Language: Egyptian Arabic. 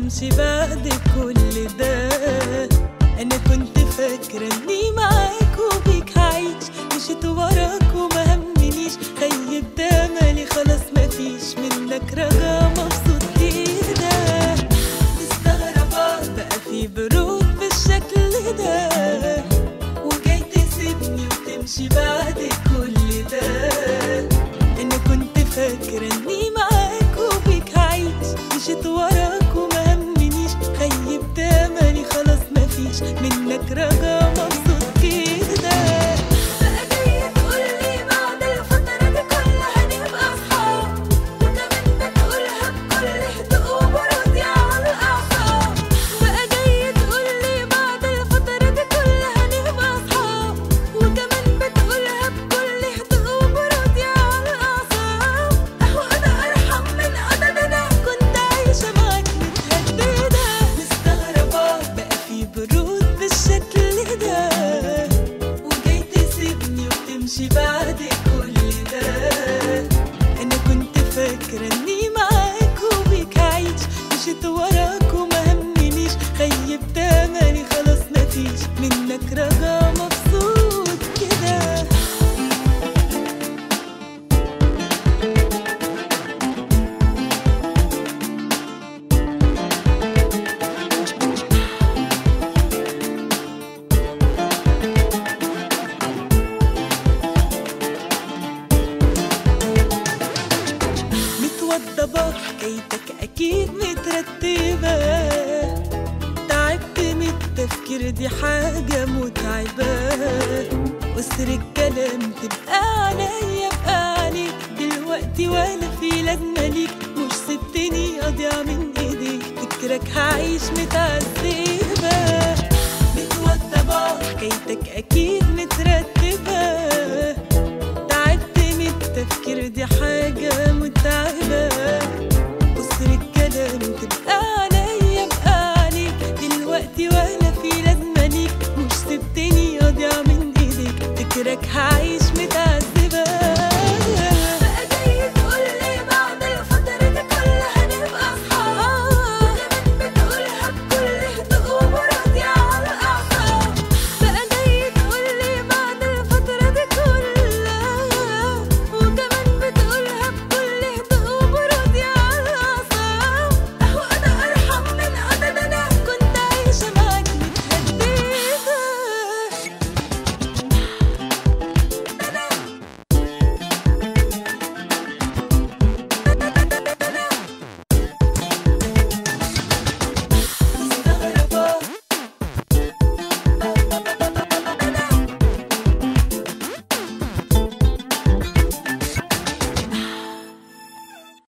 وتمشي بعد كل ده انا كنت فاكرة اني معاك وبيك هعيش مشيت وراك وما همنيش خيبت املي خلاص مفيش منك رجا مبسوط كده مستغربة بقى في برود بالشكل ده وجاي تسيبني وتمشي بعد كل ده انا كنت فاكرة اني معاك وبيك هعيش مشيت وراك وما همنيش خيبت املي خلاص مفيش منك رجا مبسوط كده بقى جاي تقولي بعد الفترة دي كلها هنبقى اصحاب وكمان بتقولها بكل هدوء وبرود على الاعصاب بقى جاي تقولي بعد الفترة دي كلها هنبقى اصحاب وكمان بتقولها بكل هدوء وبرود على الاعصاب اهو انا ارحم من عدد انا كنت عايشة معاك متهددة مستغربة بقى في برود بالشكل ده وجاي تسيبني وتمشي بعد كل ده انا كنت فاكرة اني معاك وبيك هعيش مشيت وراك وما همنيش خيبت املي خلاص مفيش منك رجا مبسوط كده متوضبة حكايتك أكيد مترتبة تعبت من التفكير دي حاجة متعبة وسر الكلام تبقى عليا بقى عليك دلوقتي ولا في لازمة ليك مش سبتني أضيع من إيديك فكرك هعيش متعذبة متوضبة حكايتك أكيد مترتبة تعبت من التفكير دي حاجة متعبة